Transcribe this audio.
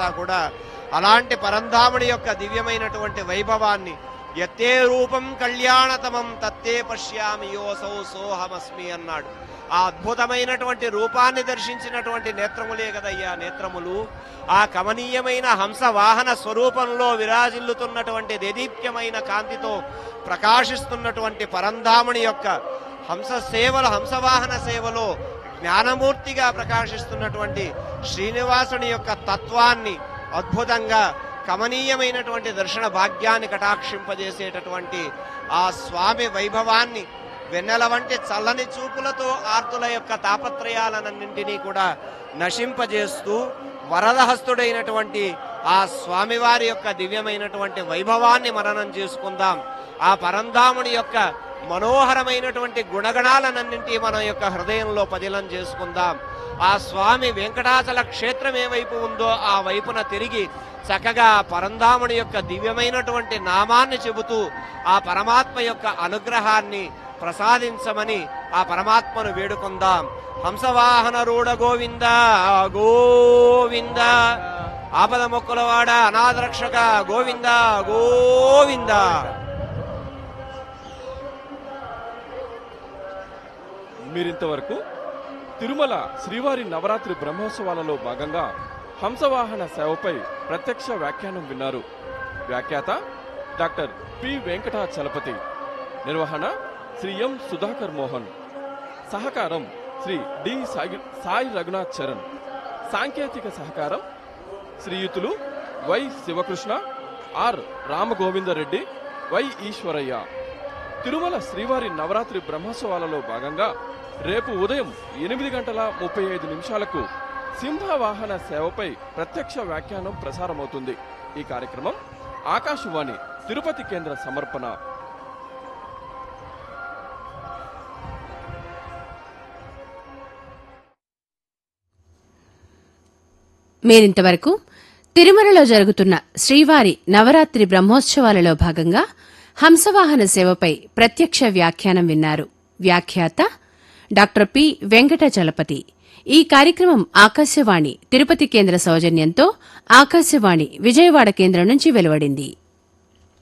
అంతా కూడా అలాంటి పరంధాముడి యొక్క దివ్యమైనటువంటి వైభవాన్ని ఎత్తే రూపం కళ్యాణతమం తత్తే పశ్యామి యోసౌ సోహమస్మి అన్నాడు ఆ అద్భుతమైనటువంటి రూపాన్ని దర్శించినటువంటి నేత్రములే కదయ్యా నేత్రములు ఆ కమనీయమైన హంస వాహన స్వరూపంలో విరాజిల్లుతున్నటువంటి దేదీప్యమైన కాంతితో ప్రకాశిస్తున్నటువంటి పరంధాముని యొక్క హంస సేవలు హంసవాహన సేవలో జ్ఞానమూర్తిగా ప్రకాశిస్తున్నటువంటి శ్రీనివాసుని యొక్క తత్వాన్ని అద్భుతంగా కమనీయమైనటువంటి దర్శన భాగ్యాన్ని కటాక్షింపజేసేటటువంటి ఆ స్వామి వైభవాన్ని వెన్నెల వంటి చల్లని చూపులతో ఆర్తుల యొక్క తాపత్రయాలన్నింటినీ కూడా నశింపజేస్తూ వరదహస్తుడైనటువంటి ఆ స్వామివారి యొక్క దివ్యమైనటువంటి వైభవాన్ని మననం చేసుకుందాం ఆ పరంధాముని యొక్క మనోహరమైనటువంటి గుణగణాలనన్నింటి మన యొక్క హృదయంలో పదిలం చేసుకుందాం ఆ స్వామి వెంకటాచల క్షేత్రం ఏ వైపు ఉందో ఆ వైపున తిరిగి చక్కగా పరంధాముడి యొక్క దివ్యమైనటువంటి నామాన్ని చెబుతూ ఆ పరమాత్మ యొక్క అనుగ్రహాన్ని ప్రసాదించమని ఆ పరమాత్మను వేడుకుందాం హంసవాహన రూఢ గోవింద గోవింద ఆపద మొక్కులవాడ అనాథరక్షక గోవింద గోవింద మీరింతవరకు తిరుమల శ్రీవారి నవరాత్రి బ్రహ్మోత్సవాలలో భాగంగా హంసవాహన సేవపై ప్రత్యక్ష వ్యాఖ్యానం విన్నారు వ్యాఖ్యాత డాక్టర్ పి వెంకటాచలపతి నిర్వహణ శ్రీ ఎం సుధాకర్ మోహన్ సహకారం శ్రీ డి సాయి సాయి రఘునాథ్ చరణ్ సాంకేతిక సహకారం శ్రీయుతులు Y Sivakrishna R Ramagovindareddy Y Eswaraiah Tirumala శ్రీవారి నవరాత్రి బ్రహ్మోత్సవాలలో భాగంగా రేపు ఉదయం ఎనిమిది గంటల ముప్పై ఐదు నిమిషాలకు సింహవాహన సేవపై ప్రత్యక్ష వ్యాఖ్యానం ప్రసారమవుతుంది ఈ కార్యక్రమం ఆకాశవాణి తిరుపతి కేంద్ర సమర్పణ మీరింతవరకు తిరుమలలో జరుగుతున్న శ్రీవారి నవరాత్రి బ్రహ్మోత్సవాలలో భాగంగా హంసవాహన సేవపై ప్రత్యక్ష వ్యాఖ్యానం విన్నారు వ్యాఖ్యాత డాక్టర్ పి వెంకటచలపతి ఈ కార్యక్రమం ఆకాశవాణి తిరుపతి కేంద్ర సౌజన్యంతో ఆకాశవాణి విజయవాడ కేంద్రం నుంచి వెలువడింది